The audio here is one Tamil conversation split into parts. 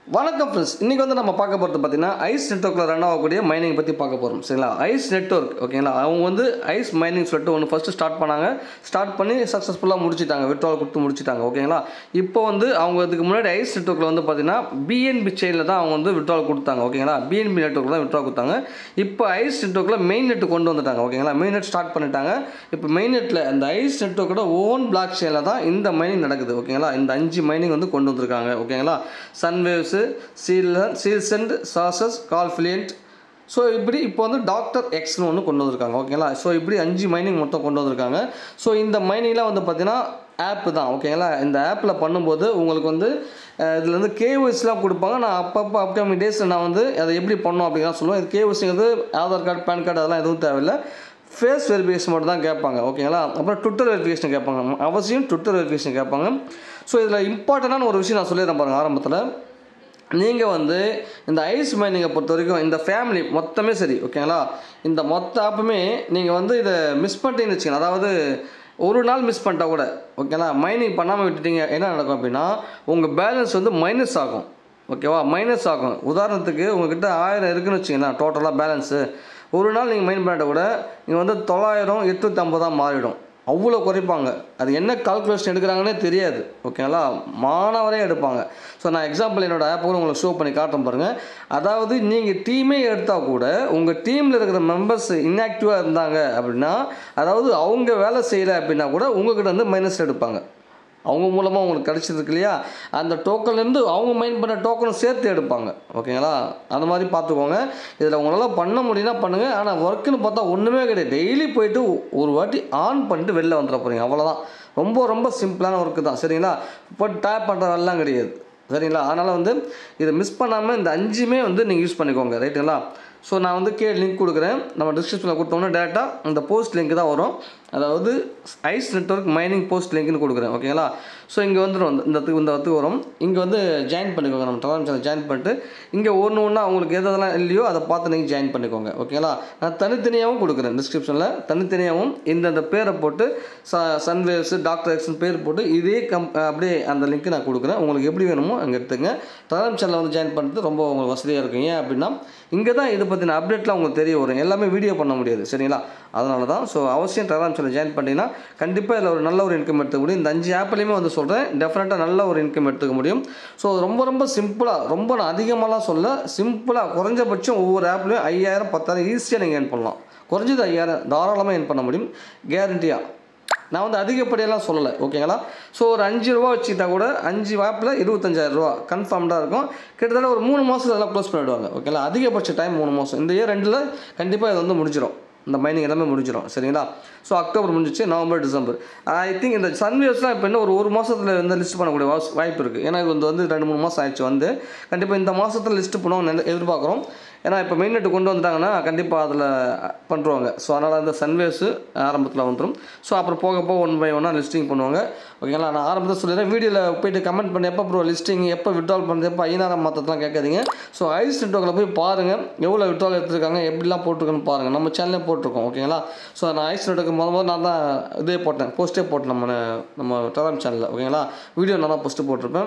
வணக்கம் ஃப்ரெண்ட்ஸ் இன்றைக்கி வந்து நம்ம பார்க்க போகிறது பார்த்தீங்கன்னா ஐஸ் நெட்ஒர்க்கில் ரன் ஆகக்கூடிய மைனிங் பற்றி பார்க்க போகிறோம் சரிங்களா ஐஸ் நெட்ஒர்க் ஓகேங்களா அவங்க வந்து ஐஸ் மைனிங் சொல்லிட்டு ஒன்று ஃபஸ்ட்டு ஸ்டார்ட் பண்ணாங்க ஸ்டார்ட் பண்ணி சக்ஸஸ்ஃபுல்லாக முடிச்சிட்டாங்க விட்ரால் கொடுத்து முடிச்சிட்டாங்க ஓகேங்களா இப்போ வந்து அவங்க இதுக்கு முன்னாடி ஐஸ் நெட்ஒர்க்கில் வந்து பார்த்தீங்கன்னா பிஎன்பி செயினில் தான் அவங்க வந்து விட்ரால் கொடுத்தாங்க ஓகேங்களா பிஎன்பி நெட்ஒர்க்கில் தான் விட்ரால் கொடுத்தாங்க இப்போ ஐஸ் நெட்ஒர்க்கில் மெயின் நெட் கொண்டு வந்துட்டாங்க ஓகேங்களா மெயின் நெட் ஸ்டார்ட் பண்ணிட்டாங்க இப்போ மெயின் நெட்டில் அந்த ஐஸ் நெட்ஒர்க்கோட ஓன் பிளாக் செயினில் தான் இந்த மைனிங் நடக்குது ஓகேங்களா இந்த அஞ்சு மைனிங் வந்து கொண்டு வந்திருக்காங்க ஓகேங்களா சன்வேவ்ஸு சீலன் சீல்சென்ட் சாசஸ் கால்ஃபிலியன்ட் ஸோ இப்படி இப்போ வந்து டாக்டர் எக்ஸ்னு ஒன்று கொண்டு வந்திருக்காங்க ஓகேங்களா ஸோ இப்படி அஞ்சு மைனிங் மொத்தம் கொண்டு வந்திருக்காங்க ஸோ இந்த மைனிங்லாம் வந்து பார்த்தீங்கன்னா ஆப்பு தான் ஓகேங்களா இந்த ஆப்பில் பண்ணும்போது உங்களுக்கு வந்து அஹ், இதுல வந்து கேஒய்ஸ்லாம் கொடுப்பாங்க நான் அப்பப்போ அப்கமிங் டேஸில் நான் வந்து அதை எப்படி பண்ணோம் அப்படிங்கிறத சொல்லுவேன் இது கேஒய்சிங்கிறது ஆதார் கார்டு பேன் கார்டு அதெல்லாம் எதுவும் தேவையில்லை ஃபேஸ் வெரிஃபிகேஷன் மட்டும் தான் கேட்பாங்க ஓகேங்களா அப்புறம் ட்விட்டர் வெரிஃபிகேஷன் கேட்பாங்க அவசியம் ட்விட்டர் வெரிஃபிகேஷன் கேட்பாங்க ஸோ இதில் இம்பார்ட்டண்டான ஒரு விஷயம் நான் சொல்லிடுறேன் பாருங்கள் ஆரம்பத்தில் நீங்கள் வந்து இந்த ஐஸ் மைனிங்கை பொறுத்த வரைக்கும் இந்த ஃபேமிலி மொத்தமே சரி ஓகேங்களா இந்த மொத்த ஆப்புமே நீங்கள் வந்து இதை மிஸ் பண்ணிட்டீங்கன்னு வச்சுக்கோங்க அதாவது ஒரு நாள் மிஸ் பண்ணிட்டா கூட ஓகேங்களா மைனிங் பண்ணாமல் விட்டுட்டீங்க என்ன நடக்கும் அப்படின்னா உங்கள் பேலன்ஸ் வந்து மைனஸ் ஆகும் ஓகேவா மைனஸ் ஆகும் உதாரணத்துக்கு உங்ககிட்ட ஆயிரம் இருக்குன்னு வச்சுக்கோங்களேன் டோட்டலாக பேலன்ஸு ஒரு நாள் நீங்கள் மைன் பண்ணிட்ட கூட நீங்கள் வந்து தொள்ளாயிரம் எட்நூற்றி ஐம்பதாக மாறிடும் அவ்வளோ குறைப்பாங்க அது என்ன கால்குலேஷன் எடுக்கிறாங்கன்னே தெரியாது ஓகேங்களா மாணவரே எடுப்பாங்க ஸோ நான் எக்ஸாம்பிள் என்னோட ஆப் கூட உங்களுக்கு ஷோ பண்ணி காட்டுறேன் பாருங்கள் அதாவது நீங்கள் டீமே எடுத்தால் கூட உங்கள் டீமில் இருக்கிற மெம்பர்ஸ் இன்ஆக்டிவாக இருந்தாங்க அப்படின்னா அதாவது அவங்க வேலை செய்யலை அப்படின்னா கூட உங்ககிட்ட வந்து மைனஸ் எடுப்பாங்க அவங்க மூலமாக உங்களுக்கு கிடச்சிருக்கு இல்லையா அந்த டோக்கன்லேருந்து அவங்க மைண்ட் பண்ண டோக்கனும் சேர்த்து எடுப்பாங்க ஓகேங்களா அந்த மாதிரி பார்த்துக்கோங்க இதில் உங்களால் பண்ண முடியும்னா பண்ணுங்கள் ஆனால் ஒர்க்குன்னு பார்த்தா ஒன்றுமே கிடையாது டெய்லி போயிட்டு ஒரு வாட்டி ஆன் பண்ணிட்டு வெளில வந்துட போகிறீங்க அவ்வளோதான் ரொம்ப ரொம்ப சிம்பிளான ஒர்க்கு தான் சரிங்களா போட்டு டேப் பண்ணுற வேலைலாம் கிடையாது சரிங்களா அதனால் வந்து இதை மிஸ் பண்ணாமல் இந்த அஞ்சுமே வந்து நீங்கள் யூஸ் பண்ணிக்கோங்க ரைட்டுங்களா ஸோ நான் வந்து கே லிங்க் கொடுக்குறேன் நம்ம டிஸ்கிரிப்ஷனில் கொடுத்தோம்னா டேட்டா அந்த போஸ்ட் லிங்க் தான் வரும் அதாவது ஐஸ் நெட்ஒர்க் மைனிங் போஸ்ட் லிங்க்னு கொடுக்குறேன் ஓகேங்களா ஸோ இங்கே வந்துடும் இந்த இந்த இடத்துக்கு இந்த இடத்துக்கு வரும் இங்கே வந்து ஜாயின் பண்ணிக்கோங்க நம்ம டெலாம் சேனல் ஜாயின் பண்ணிட்டு இங்கே ஒன்று ஒன்றா உங்களுக்கு எது எதெல்லாம் இல்லையோ அதை பார்த்து நீங்கள் ஜாயின் பண்ணிக்கோங்க ஓகேங்களா நான் தனித்தனியாகவும் கொடுக்குறேன் டிஸ்கிரிப்ஷனில் தனித்தனியாகவும் இந்தந்த பேரை போட்டு ச சன்வேவ்ஸ் டாக்டர் எக்ஸ்னு பேர் போட்டு இதே கம் அப்படியே அந்த லிங்க் நான் கொடுக்குறேன் உங்களுக்கு எப்படி வேணுமோ அங்கே எடுத்துங்க டெலாம் சேனலில் வந்து ஜாயின் பண்ணுறது ரொம்ப உங்களுக்கு வசதியாக இருக்கும் ஏன் அப்படின்னா இங்கே தான் இதை பற்றின அப்டேட்லாம் உங்களுக்கு தெரிய வரும் எல்லாமே வீடியோ பண்ண முடியாது சரிங்களா அதனால தான் ஸோ அவசியம் டெலாம் சேனல் ஜாயின் பண்ணிட்டீங்கன்னா கண்டிப்பாக இதில் ஒரு நல்ல ஒரு இன்கம் எடுத்துக்க முடியும் இந்த அஞ்சு ஆப்லேயுமே வந்து சொல்கிறேன் டெஃபினட்டாக நல்ல ஒரு இன்கம் எடுத்துக்க முடியும் ஸோ ரொம்ப ரொம்ப சிம்பிளாக ரொம்ப நான் அதிகமாகலாம் சொல்ல சிம்பிளாக குறைஞ்சபட்சம் ஒவ்வொரு ஆப்லேயும் ஐயாயிரம் பத்தாயிரம் ஈஸியாக நீங்கள் ஏர்ன் பண்ணலாம் குறைஞ்சது ஐயாயிரம் தாராளமாக ஏர்ன் பண்ண முடியும் கேரண்டியாக நான் வந்து அதிகப்படியெல்லாம் சொல்லலை ஓகேங்களா ஸோ ஒரு அஞ்சு ரூபா வச்சுக்கிட்டா கூட அஞ்சு ஆப்பில் இருபத்தஞ்சாயிரம் ரூபா கன்ஃபார்ம்டாக இருக்கும் கிட்டத்தட்ட ஒரு மூணு மாதத்துல எல்லாம் க்ளோஸ் பண்ணிவிடுவாங்க ஓகேங்களா அதிகபட்ச டைம் மூணு மாதம் இந்த இயர் ரெண்டில் கண்டிப்பாக இது வந்து முடிஞ்சிடும் இந்த மைனிங் எல்லாமே முடிஞ்சிடும் சரிங்களா ஸோ அக்டோபர் முடிஞ்சிச்சு நவம்பர் டிசம்பர் ஐ திங்க் இந்த சன்வேஸ்லாம் இப்போ இன்னும் ஒரு ஒரு மாதத்தில் வந்து லிஸ்ட் பண்ணக்கூடிய வாஸ் வாய்ப்பு இருக்குது ஏன்னா இது வந்து வந்து ரெண்டு மூணு மாதம் ஆயிடுச்சு வந்து கண்டிப்பாக இந்த மாதத்தில் லிஸ்ட் பண்ணுவாங்க எதிர்பார்க்குறோம் ஏன்னா இப்போ மெயின் நெட்டு கொண்டு வந்துட்டாங்கன்னா கண்டிப்பாக அதில் பண்ணுருவாங்க ஸோ அதனால் அந்த சன்வேஸு ஆரம்பத்தில் வந்துடும் ஸோ அப்புறம் போக போக ஒன் பை ஒன்னாக லிஸ்டிங் பண்ணுவாங்க ஓகேங்களா நான் ஆரம்பத்தில் சொல்லிடுறேன் வீடியோவில் போயிட்டு கமெண்ட் பண்ணி எப்போ ப்ரோ லிஸ்டிங் எப்போ விட்ரால் பண்ணுறது எப்போ ஐநாரம் மாற்றத்தெல்லாம் கேட்காதீங்க ஸோ ஐஸ் நெட்ஒர்க்கில் போய் பாருங்கள் எவ்வளோ விட்ரால் எடுத்துருக்காங்க எப்படிலாம் போட்டிருக்கேன்னு பாருங்கள் நம்ம சேனலே போட்டிருக்கோம் ஓகேங்களா ஸோ நான் ஐஸ் நெட்ஒர்க்கு முத முதல்ல நான் தான் இதே போட்டேன் போஸ்ட்டே போட்டேன் நம்ம நம்ம டெலாம் சேனலில் ஓகேங்களா வீடியோ நான் தான் போஸ்ட்டு போட்டிருப்பேன்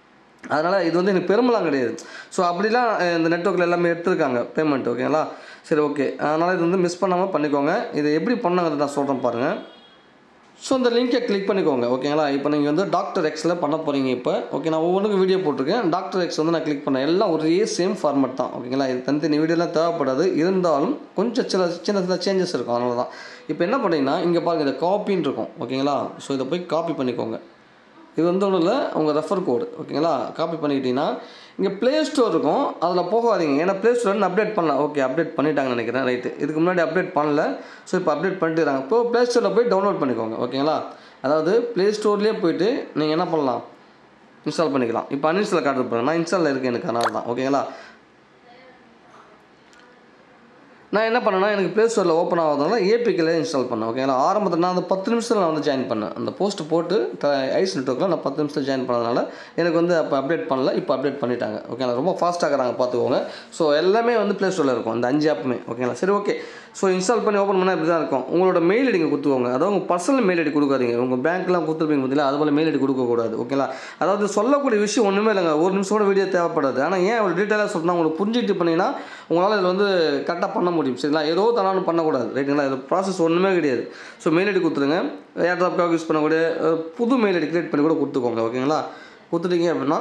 அதனால் இது வந்து எனக்கு பெருமைலாம் கிடையாது ஸோ அப்படிலாம் அஹ், இந்த நெட்ஒர்க்கில் எல்லாமே எடுத்திருக்காங்க பேமெண்ட் ஓகேங்களா சரி ஓகே அதனால் இது வந்து மிஸ் பண்ணாமல் பண்ணிக்கோங்க இதை எப்படி பண்ணாங்கிறது நான் சொல்கிறேன் பாருங்கள் ஸோ இந்த லிங்கை கிளிக் பண்ணிக்கோங்க ஓகேங்களா இப்போ நீங்கள் வந்து டாக்டர் எக்ஸில் பண்ண போகிறீங்க இப்போ ஓகே நான் ஒவ்வொன்றுக்கும் வீடியோ போட்டிருக்கேன் டாக்டர் எக்ஸ் வந்து நான் கிளிக் பண்ணேன் எல்லாம் ஒரே சேம் ஃபார்மேட் தான் ஓகேங்களா இது தனித்தனி வீடியோலாம் தேவைப்படாது இருந்தாலும் கொஞ்சம் சில சின்ன சின்ன சேஞ்சஸ் இருக்கும் அதனால தான் இப்போ என்ன பண்ணீங்கன்னா இங்கே பாருங்கள் இதை காப்பின்னு இருக்கும் ஓகேங்களா ஸோ இதை போய் காப்பி பண்ணிக்கோங்க இது வந்து ஒன்றும் இல்லை உங்கள் ரெஃபர் கோடு ஓகேங்களா காப்பி பண்ணிக்கிட்டீங்கன்னா இங்கே ப்ளே ஸ்டோர் இருக்கும் அதில் போகாதீங்க ஏன்னா ப்ளே ஸ்டோர் அப்டேட் பண்ணலாம் ஓகே அப்டேட் பண்ணிட்டாங்கன்னு நினைக்கிறேன் ரைட்டு இதுக்கு முன்னாடி அப்டேட் பண்ணல ஸோ இப்போ அப்டேட் பண்ணிட்டுறாங்க இப்போ ப்ளே ஸ்டோரில் போய் டவுன்லோட் பண்ணிக்கோங்க ஓகேங்களா அதாவது ப்ளே ஸ்டோர்லேயே போயிட்டு நீங்கள் என்ன பண்ணலாம் இன்ஸ்டால் பண்ணிக்கலாம் இப்போ அன்இன்ஸ்டால் காட்டுறது பாருங்க நான் இன்ஸ்டாலில் இருக்கேன் எனக்கு அதனால தான் ஓகேங்களா நான் என்ன பண்ணேன்னா எனக்கு ப்ளே ஸ்டோரில் ஓப்பன் ஆகாதனால ஏபிக்கில் இன்ஸ்டால் பண்ணேன் ஓகேங்களா ஆரம்பத்தில் நான் அந்த பத்து நிமிஷத்தில் நான் வந்து ஜாயின் பண்ணேன் அந்த போஸ்ட் போட்டு த ஐஸ் நெட்ஒர்க்கில் நான் பத்து நிமிஷத்தில் ஜாயின் பண்ணதுனால எனக்கு வந்து அப்போ அப்டேட் பண்ணல இப்போ அப்டேட் பண்ணிட்டாங்க ஓகேங்களா ரொம்ப ஃபாஸ்ட்டாகிறாங்க பார்த்துக்கோங்க ஸோ எல்லாமே வந்து ப்ளே ஸ்டோரில் இருக்கும் இந்த அஞ்சு ஆப்புமே ஓகேங்களா சரி ஓகே ஸோ இன்ஸ்டால் பண்ணி ஓப்பன் பண்ணால் இப்படி தான் இருக்கும் உங்களோட மெயில் ஐடிங்க கொடுத்துக்கோங்க அதாவது உங்கள் பர்சனல் மெயில் ஐடி கொடுக்காதீங்க உங்கள் பேங்க்லாம் கொடுத்துருப்பீங்க பார்த்தீங்களா அது போல் மெயில் ஐடி கொடுக்கக்கூடாது ஓகேங்களா அதாவது சொல்லக்கூடிய விஷயம் ஒன்றுமே இல்லைங்க ஒரு நிமிஷம் கூட வீடியோ தேவைப்படாது ஆனால் ஏன் அவ்வளோ டீட்டெயிலாக சொல்கிறேன் உங்களுக்கு புரிஞ்சுட்டு பண்ணிங்கன்னா உங்களால் இதில் வந்து கரெக்டாக பண்ண முடியும் சரிங்களா ஏதோ தனாலும் பண்ணக்கூடாது ரைட்டுங்களா இது ப்ராசஸ் ஒன்றுமே கிடையாது ஸோ மெயில் ஐடி கொடுத்துருங்க ஏர்ட்ராப்காக யூஸ் பண்ணக்கூடிய அஹ், புது மெயில் ஐடி கிரியேட் பண்ணி கூட கொடுத்துக்கோங்க ஓகேங்களா கொடுத்துட்டீங்க அப்படின்னா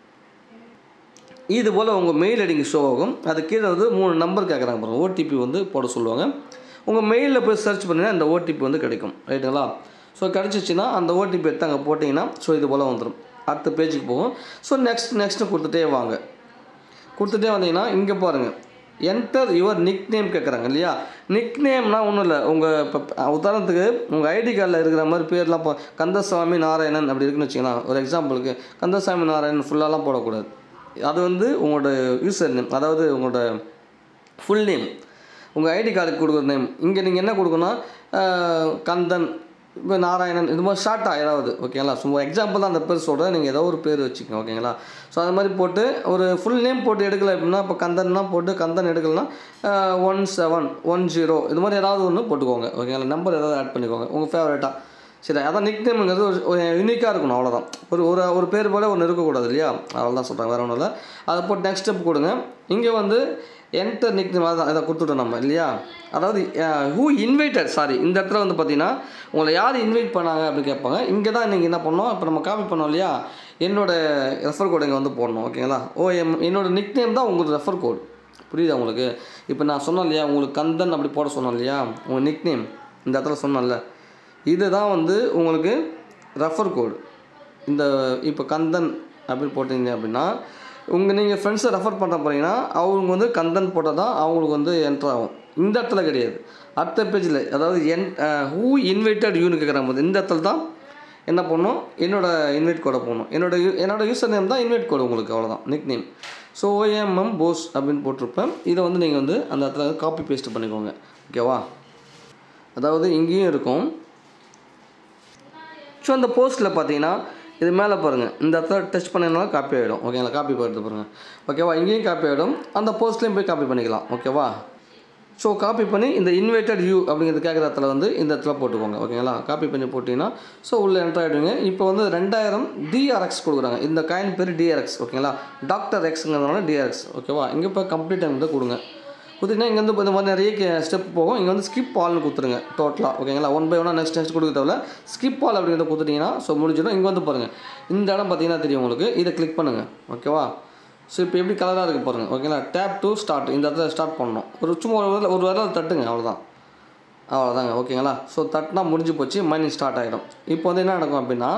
இது போல் உங்கள் மெயில் ஐடிங்க ஷோ ஆகும் அது கீழே வந்து மூணு நம்பர் கேட்குறாங்க பாருங்கள் ஓடிபி வந்து போட சொல்லுவாங்க உங்கள் மெயிலில் போய் சர்ச் பண்ணிங்கன்னா அந்த ஓடிபி வந்து கிடைக்கும் ரைட்டுங்களா ஸோ கிடச்சிச்சின்னா அந்த ஓடிபி எடுத்து அங்கே போட்டிங்கன்னா ஸோ இது போல் வந்துடும் அடுத்த பேஜுக்கு போகும் ஸோ நெக்ஸ்ட் நெக்ஸ்ட்டு கொடுத்துட்டே வாங்க கொடுத்துட்டே வந்தீங்கன்னா இங்கே பாருங்கள் என்டர் யுவர் நிக் நேம் கேட்குறாங்க இல்லையா நிக் நேம்னா ஒன்றும் இல்லை உங்கள் இப்போ உதாரணத்துக்கு உங்கள் ஐடி கார்டில் இருக்கிற மாதிரி பேர்லாம் இப்போ கந்தசாமி நாராயணன் அப்படி இருக்குன்னு வச்சுக்கலாம் ஒரு எக்ஸாம்பிளுக்கு கந்தசாமி நாராயணன் ஃபுல்லாலாம் போடக்கூடாது அது வந்து உங்களோட யூசர் நேம் அதாவது உங்களோட ஃபுல் நேம் உங்கள் ஐடி கார்டுக்கு கொடுக்குற நேம் இங்கே நீங்கள் என்ன கொடுக்கணும் ஆஹ் கந்தன் இப்போ நாராயணன் இது மாதிரி ஷார்ட்டாக ஏதாவது ஓகேங்களா சும்மா எக்ஸாம்பிள் தான் அந்த பேர் சொல்கிறேன் நீங்கள் ஏதோ ஒரு பேர் வச்சுக்கோங்க ஓகேங்களா ஸோ அது மாதிரி போட்டு ஒரு ஃபுல் நேம் போட்டு எடுக்கல அப்படின்னா இப்போ கந்தன்னா போட்டு கந்தன் எடுக்கலனா ஒன் செவன் ஒன் ஜீரோ இது மாதிரி ஏதாவது ஒன்று போட்டுக்கோங்க ஓகேங்களா நம்பர் ஏதாவது ஆட் பண்ணிக்கோங்க உங்கள் ஃபேவரட்டாக சரி அதான் நிக் நேம்ங்கிறது ஒரு யூனிக்காக இருக்கணும் அவ்வளோதான் ஒரு ஒரு ஒரு பேர் போல் ஒன்று இருக்கக்கூடாது இல்லையா அவ்வளோதான் சொல்கிறாங்க வேறு ஒன்றும் இல்லை அதை போட்டு நெக்ஸ்ட் ஸ்டெப் கொடுங்க இங்கே வந்து என்டர் நிக் நேம் அதான் இதை கொடுத்துட்டோம் நம்ம இல்லையா அதாவது ஹூ இன்வைட்டட் சாரி இந்த இடத்துல வந்து பார்த்தீங்கன்னா உங்களை யார் இன்வைட் பண்ணாங்க அப்படின்னு கேட்பாங்க இங்கே தான் நீங்கள் என்ன பண்ணோம் இப்போ நம்ம காப்பி பண்ணோம் இல்லையா என்னோட ரெஃபர் கோடு இங்கே வந்து போடணும் ஓகேங்களா ஓ எம் என்னோட நிக் நேம் தான் உங்களுக்கு ரெஃபர் கோடு புரியுதா உங்களுக்கு இப்போ நான் சொன்னேன் இல்லையா உங்களுக்கு கந்தன் அப்படி போட சொன்னோம் இல்லையா உங்கள் நிக் நேம் இந்த இடத்துல சொன்னேன்ல இதுதான் வந்து உங்களுக்கு ரெஃபர் கோடு இந்த இப்போ கந்தன் அப்படின்னு போட்டிங்க அப்படின்னா உங்கள் நீங்கள் ஃப்ரெண்ட்ஸை ரெஃபர் பண்ண போகிறீங்கன்னா அவங்க வந்து கந்தன் போட்டால் தான் அவங்களுக்கு வந்து என்ட்ரு ஆகும் இந்த இடத்துல கிடையாது அடுத்த பேஜில் அதாவது என் ஹூ இன்வைட்டட் யூன்னு கேட்குறாங்க போது இந்த இடத்துல தான் என்ன பண்ணணும் என்னோட இன்வைட் கோடை போடணும் என்னோட யூ- என்னோட யூசர் நேம் தான் இன்வைட் கோடு உங்களுக்கு அவ்வளோதான் நிக் நேம் ஸோ ஓஎம்எம் போஸ் அப்படின்னு போட்டிருப்பேன் இதை வந்து நீங்கள் வந்து அந்த இடத்துல காப்பி பேஸ்ட் பண்ணிக்கோங்க ஓகேவா அதாவது இங்கேயும் இருக்கும் ஸோ அந்த போஸ்ட்டில் பார்த்தீங்கன்னா இது மேலே பாருங்கள் இந்த இடத்துல டச் பண்ணினாலும் காப்பி ஆகிடும் ஓகேங்களா காப்பி போட்டு பாருங்கள் ஓகேவா இங்கேயும் காப்பி ஆகிடும் அந்த போஸ்ட்லேயும் போய் காப்பி பண்ணிக்கலாம் ஓகேவா ஸோ காப்பி பண்ணி இந்த இன்வைட்டட் யூ அப்படிங்கிறது கேட்குற இடத்துல வந்து இந்த இடத்துல போட்டுக்கோங்க ஓகேங்களா காப்பி பண்ணி போட்டிங்கன்னா ஸோ உள்ளே என்ட்ரு ஆகிடுவீங்க இப்போ வந்து ரெண்டாயிரம் டிஆர்எக்ஸ் கொடுக்குறாங்க இந்த காயின் பேர் டிஆர்எக்ஸ் ஓகேங்களா டாக்டர் எக்ஸுங்கிறதுனால டிஆர்எக்ஸ் ஓகேவா இங்கே இப்போ கம்ப்ளீட் டைம் வந்து கொடுங்க கொடுத்தீங்கன்னா இங்கே வந்து இப்போ இந்த மாதிரி நிறைய ஸ்டெப் போகும் இங்கே வந்து ஸ்கிப் ஆல்னு கொடுத்துருங்க டோட்டலாக ஓகேங்களா ஒன் பை ஒன்னாக நெக்ஸ்ட் நெக்ஸ்ட் கொடுக்க தேவையில்ல ஸ்கிப் ஆல் அப்படிங்கிறத கொடுத்துட்டீங்கன்னா ஸோ முடிஞ்சிடும் இங்கே வந்து பாருங்கள் இந்த இடம் பார்த்தீங்கன்னா தெரியும் உங்களுக்கு இதை கிளிக் பண்ணுங்கள் ஓகேவா ஸோ இப்போ எப்படி கலராக இருக்குது பாருங்கள் ஓகேங்களா டேப் டு ஸ்டார்ட் இந்த இடத்துல ஸ்டார்ட் பண்ணணும் ஒரு சும்மா ஒரு வரல ஒரு வரல தட்டுங்க அவ்வளோதான் அவ்வளோதாங்க ஓகேங்களா ஸோ தட்டினா முடிஞ்சு போச்சு மைனிங் ஸ்டார்ட் ஆகிடும் இப்போ வந்து என்ன நடக்கும் அப்படின்னா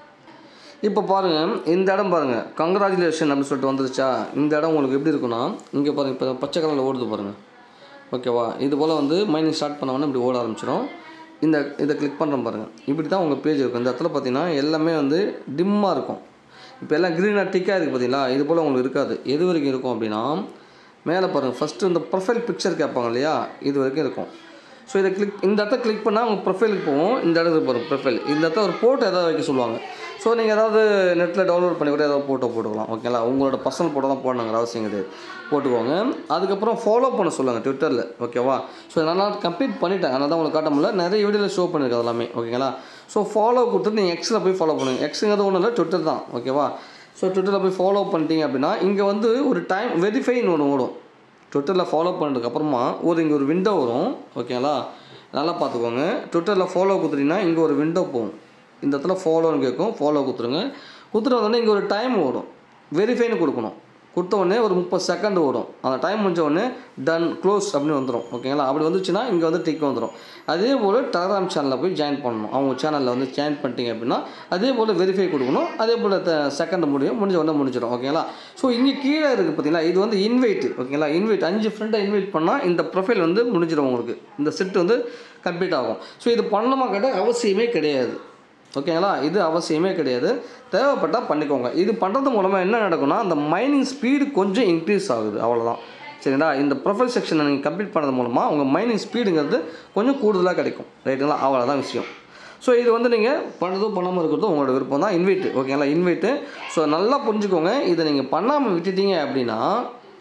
இப்போ பாருங்கள் இந்த இடம் பாருங்கள் கங்க்ராச்சுலேஷன் அப்படின்னு சொல்லிட்டு வந்துருச்சா இந்த இடம் உங்களுக்கு எப்படி இருக்குன்னா இங்கே பாருங்கள் இப்போ பச்சை கலரில் ஓடுது பாருங்கள் ஓகேவா இது போல் வந்து மைனிங் ஸ்டார்ட் பண்ண உடனே இப்படி ஓட ஆரம்பிச்சிடும் இந்த இதை கிளிக் பண்ணுறோம் பாருங்கள் இப்படி தான் உங்கள் பேஜ் இருக்கும் இந்த இடத்துல பார்த்தீங்கன்னா எல்லாமே வந்து டிம்மாக இருக்கும் இப்போ எல்லாம் க்ரீனாக டிக்காக இருக்குது பார்த்தீங்களா இது போல் உங்களுக்கு இருக்காது எது வரைக்கும் இருக்கும் அப்படின்னா மேலே பாருங்கள் ஃபஸ்ட்டு இந்த ப்ரொஃபைல் பிக்சர் கேட்பாங்க இல்லையா இது வரைக்கும் இருக்கும் ஸோ இதை கிளிக் இந்த இடத்த கிளிக் பண்ணால் உங்கள் ப்ரொஃபைலுக்கு போகும் இந்த இடத்துக்கு போகும் ப்ரொஃபைல் இந்த இடத்த ஒரு போட்டோ ஏதாவது வைக்க சொல்லுவாங்க ஸோ நீங்கள் ஏதாவது நெட்டில் டவுன்லோட் பண்ணி கூட ஏதாவது ஃபோட்டோ போட்டுக்கலாம் ஓகேங்களா உங்களோட பர்சனல் ஃபோட்டோ தான் போடணுங்கிற அவசியம் கிடையாது போட்டுக்கோங்க அதுக்கப்புறம் ஃபாலோ பண்ண சொல்லுங்கள் ட்விட்டரில் ஓகேவா ஸோ நல்லா கம்ப்ளீட் பண்ணிட்டேன் அதனால தான் உங்களுக்கு காட்ட முடியல நிறைய வீடியோவில் ஷோ பண்ணியிருக்கேன் எல்லாமே ஓகேங்களா ஸோ ஃபாலோ கொடுத்துட்டு நீங்கள் எக்ஸில் போய் ஃபாலோ பண்ணுங்கள் எக்ஸுங்கிறது ஒன்றும் இல்லை ட்விட்டர் தான் ஓகேவா ஸோ ட்விட்டரில் போய் ஃபாலோ பண்ணிட்டீங்க அப்படின்னா இங்கே வந்து ஒரு டைம் வெரிஃபைன்னு ஒன்று ஓடும் ட்விட்டரில் ஃபாலோ பண்ணதுக்கப்புறமா ஒரு இங்கே ஒரு விண்டோ வரும் ஓகேங்களா நல்லா பார்த்துக்கோங்க ட்விட்டரில் ஃபாலோ கொடுத்துட்டீங்கன்னா இங்கே ஒரு விண்டோ போகும் இந்த இடத்துல ஃபாலோன்னு கேட்கும் ஃபாலோ கொடுத்துருங்க கொடுத்துட்டு வந்தோடனே இங்கே ஒரு டைம் ஓடும் வெரிஃபைன்னு கொடுக்கணும் கொடுத்த உடனே ஒரு முப்பது செகண்ட் ஓடும் அந்த டைம் முடிஞ்ச உடனே டன் க்ளோஸ் அப்படின்னு வந்துடும் ஓகேங்களா அப்படி வந்துச்சுன்னா இங்கே வந்து டிக் வந்துடும் அதே போல் டெலகிராம் சேனலில் போய் ஜாயின் பண்ணணும் அவங்க சேனலில் வந்து ஜாயின் பண்ணிட்டீங்க அப்படின்னா அதே போல் வெரிஃபை கொடுக்கணும் அதே போல் செகண்ட் முடியும் முடிஞ்ச உடனே முடிஞ்சிடும் ஓகேங்களா ஸோ இங்கே கீழே இருக்குது பார்த்தீங்களா இது வந்து இன்வைட் ஓகேங்களா இன்வைட் அஞ்சு ஃப்ரெண்டை இன்வைட் பண்ணால் இந்த ப்ரொஃபைல் வந்து முடிஞ்சிடும் உங்களுக்கு இந்த செட் வந்து கம்ப்ளீட் ஆகும் ஸோ இது பண்ணணுமா கேட்டால் அவசியமே கிடையாது ஓகேங்களா இது அவசியமே கிடையாது தேவைப்பட்டால் பண்ணிக்கோங்க இது பண்ணுறது மூலமாக என்ன நடக்கும்னா அந்த மைனிங் ஸ்பீடு கொஞ்சம் இன்க்ரீஸ் ஆகுது அவ்வளோதான் சரிங்களா இந்த ப்ரொஃபைல் செக்ஷனை நீங்கள் கம்ப்ளீட் பண்ணது மூலமாக உங்கள் மைனிங் ஸ்பீடுங்கிறது கொஞ்சம் கூடுதலாக கிடைக்கும் ரைட்டுங்களா அவ்வளோதான் விஷயம் ஸோ இது வந்து நீங்கள் பண்ணுறதும் பண்ணாமல் இருக்கிறதும் உங்களோட விருப்பம் தான் இன்வைட்டு ஓகேங்களா இன்வைட்டு ஸோ நல்லா புரிஞ்சுக்கோங்க இதை நீங்கள் பண்ணாமல் விட்டுட்டீங்க அப்படின்னா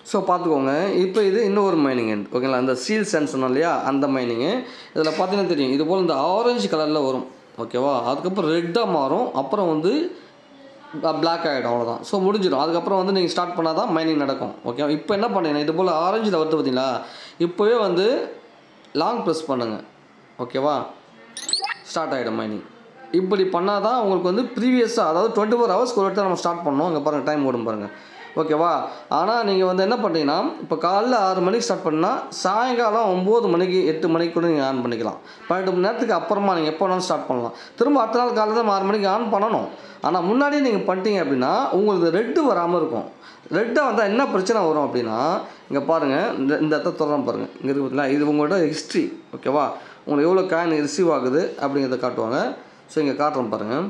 ஸோ பார்த்துக்கோங்க இப்போ இது இன்னொரு மைனிங் end ஓகேங்களா அந்த சீல் சென்ஸ் சொன்னோம் இல்லையா அந்த மைனிங்கு இதில் பார்த்தீங்கன்னா தெரியும் இது போல் இந்த ஆரஞ்சு கலரில் வரும் ஓகேவா அதுக்கப்புறம் ரெட்டாக மாறும் அப்புறம் வந்து பிளாக் ஆகிடும் அவ்வளோதான் ஸோ முடிஞ்சிடும் அதுக்கப்புறம் வந்து நீங்கள் ஸ்டார்ட் பண்ணால் தான் மைனிங் நடக்கும் ஓகே இப்போ என்ன பண்ணுங்க இது போல் ஆரஞ்சில் வருது பார்த்தீங்களா இப்போவே வந்து லாங் ப்ரெஸ் பண்ணுங்கள் ஓகேவா ஸ்டார்ட் ஆகிடும் மைனிங் இப்படி பண்ணால் தான் உங்களுக்கு வந்து ப்ரீவியஸாக அதாவது டுவெண்ட்டி ஃபோர் ஹவர்ஸ்க்கு ஒரு இடத்துல நம்ம ஸ்டார்ட் பண்ணோம் இங்கே பாருங்கள் டைம் ஓடும் பாருங்கள் ஓகேவா ஆனால் நீங்கள் வந்து என்ன பண்ணுறீங்கன்னா இப்போ காலைல ஆறு மணிக்கு ஸ்டார்ட் பண்ணால் சாயங்காலம் ஒம்பது மணிக்கு எட்டு மணிக்கு கூட நீங்கள் ஆன் பண்ணிக்கலாம் பன்னெண்டு மணி நேரத்துக்கு அப்புறமா நீங்கள் எப்போ வேணாலும் ஸ்டார்ட் பண்ணலாம் திரும்ப அடுத்த நாள் காலையில் தான் ஆறு மணிக்கு ஆன் பண்ணணும் ஆனால் முன்னாடியே நீங்கள் பண்ணிட்டீங்க அப்படின்னா உங்களுக்கு ரெட்டு வராமல் இருக்கும் ரெட்டாக வந்தால் என்ன பிரச்சனை வரும் அப்படின்னா இங்கே பாருங்கள் இந்த இந்த இடத்த தொடரம் பாருங்கள் இங்கே இருக்கு பார்த்தீங்களா இது உங்களோட ஹிஸ்ட்ரி ஓகேவா உங்களுக்கு எவ்வளோ காயின் ரிசீவ் ஆகுது அப்படிங்கிறத காட்டுவாங்க ஸோ இங்கே காட்டுறோம் பாருங்கள்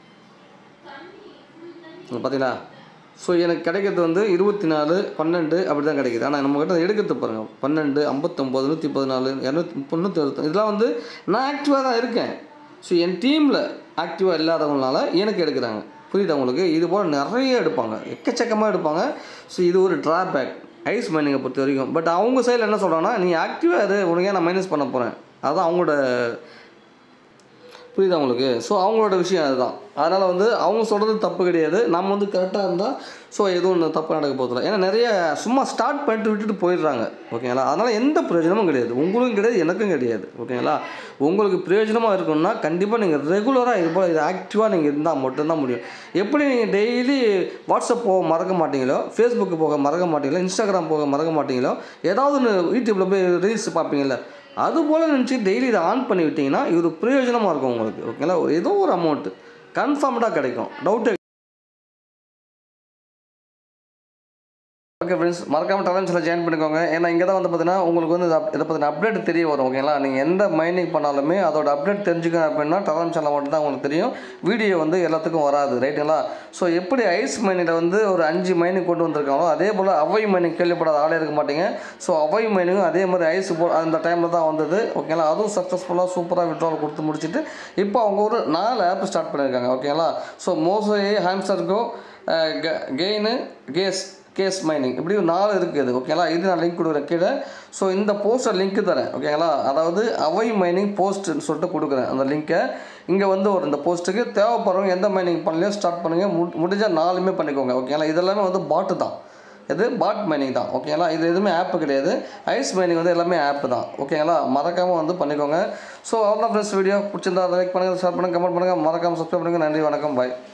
இங்கே பார்த்தீங்களா ஸோ எனக்கு கிடைக்கிறது வந்து இருபத்தி நாலு பன்னெண்டு அப்படி தான் கிடைக்குது ஆனால் நம்மக்கிட்ட எடுக்கிறது பாருங்கள் பன்னெண்டு ஐம்பத்தொம்போது நூற்றி பதினாலு இரநூத்தி முந்நூற்றி அறுபத்தி இதெல்லாம் வந்து நான் ஆக்டிவாக தான் இருக்கேன் ஸோ என் டீமில் ஆக்டிவாக இல்லாதவங்களால எனக்கு எடுக்கிறாங்க புரியுதா உங்களுக்கு இது போல் நிறைய எடுப்பாங்க எக்கச்சக்கமாக எடுப்பாங்க ஸோ இது ஒரு ட்ராபேக் ஐஸ் மைனிங்கை பொறுத்த வரைக்கும் பட் அவங்க சைடில் என்ன சொல்கிறாங்கன்னா நீ ஆக்டிவாக இரு உனக்கு ஏன் நான் மைனஸ் பண்ண போகிறேன் அதுதான் அவங்களோட புரியுதா உங்களுக்கு ஸோ அவங்களோட விஷயம் அதுதான் அதனால் வந்து அவங்க சொல்கிறது தப்பு கிடையாது நம்ம வந்து கரெக்டாக இருந்தால் ஸோ எதுவும் ஒன்று தப்பு நடக்க போதில்ல ஏன்னா நிறைய சும்மா ஸ்டார்ட் பண்ணிட்டு விட்டுட்டு போயிடுறாங்க ஓகேங்களா அதனால் எந்த பிரயோஜனமும் கிடையாது உங்களுக்கும் கிடையாது எனக்கும் கிடையாது ஓகேங்களா உங்களுக்கு பிரயோஜனமாக இருக்கணும்னா கண்டிப்பாக நீங்கள் ரெகுலராக இது போல் இது ஆக்டிவாக நீங்கள் இருந்தால் மட்டும்தான் முடியும் எப்படி நீங்கள் டெய்லி வாட்ஸ்அப் போக மறக்க மாட்டீங்களோ ஃபேஸ்புக்கு போக மறக்க மாட்டீங்களோ இன்ஸ்டாகிராம் போக மறக்க மாட்டீங்களோ ஏதாவது ஒன்று யூடியூப்பில் போய் ரீல்ஸ் பார்ப்பீங்கள்ல அது போல் நினச்சி டெய்லி இதை ஆன் பண்ணி விட்டிங்கன்னா இது ஒரு பிரயோஜனமாக இருக்கும் உங்களுக்கு ஓகேங்களா ஒரு ஏதோ ஒரு அமௌண்ட்டு கன்ஃபார்ம்டாக கிடைக்கும் டவுட்டு ஓகே ஃப்ரெண்ட்ஸ் மறக்காம டலன்ஸில் ஜாயின் பண்ணிக்கோங்க ஏன்னா இங்கே தான் வந்து பார்த்தீங்கன்னா உங்களுக்கு வந்து இதை பற்றின அப்டேட் தெரிய வரும் ஓகேங்களா நீங்கள் எந்த மைனிங் பண்ணாலுமே அதோட அப்டேட் தெரிஞ்சுக்கணும் அப்படின்னா டலன்ஸில் மட்டும் தான் உங்களுக்கு தெரியும் வீடியோ வந்து எல்லாத்துக்கும் வராது ரைட்டுங்களா ஸோ எப்படி ஐஸ் மைனிங்கில் வந்து ஒரு அஞ்சு மைனிங் கொண்டு வந்திருக்காங்களோ அதே போல் அவை மைனிங் கேள்விப்படாத ஆளே இருக்க மாட்டீங்க ஸோ அவை மைனிங்கும் அதே மாதிரி ஐஸ் போ அந்த டைமில் தான் வந்தது ஓகேங்களா அதுவும் சக்ஸஸ்ஃபுல்லாக சூப்பராக விட்ரால் கொடுத்து முடிச்சுட்டு இப்போ அவங்க ஒரு நாலு ஆப் ஸ்டார்ட் பண்ணியிருக்காங்க ஓகேங்களா ஸோ மோசோயே ஹாம்ஸ்டர்கோ கெயினு கேஸ் கேஸ் மைனிங் இப்படி ஒரு நாலு இருக்குது ஓகேங்களா இது நான் லிங்க் கொடுக்குறேன் கீழே ஸோ இந்த போஸ்டர் லிங்க் தரேன் ஓகேங்களா அதாவது அவை மைனிங் போஸ்ட்னு சொல்லிட்டு கொடுக்குறேன் அந்த லிங்க்கை இங்கே வந்து ஒரு இந்த போஸ்ட்டுக்கு தேவைப்படுறவங்க எந்த மைனிங் பண்ணலையோ ஸ்டார்ட் பண்ணுங்கள் மு முடிஞ்சால் நாலுமே பண்ணிக்கோங்க ஓகேங்களா இதெல்லாமே வந்து பாட்டு தான் இது பாட் மைனிங் தான் ஓகேங்களா இது எதுவுமே ஆப்பு கிடையாது ஐஸ் மைனிங் வந்து எல்லாமே ஆப்பு தான் ஓகேங்களா மறக்காமல் வந்து பண்ணிக்கோங்க ஸோ அவ்வளோ ஃப்ரெண்ட்ஸ் வீடியோ பிடிச்சிருந்தா லைக் பண்ணுங்கள் ஷேர் பண்ணுங்கள் கமெண்ட் பண்ணுங்கள் மறக்காமல் சப்ஸ்கிரைப் பண்ணுங்கள் நன்றி வணக்கம் பாய்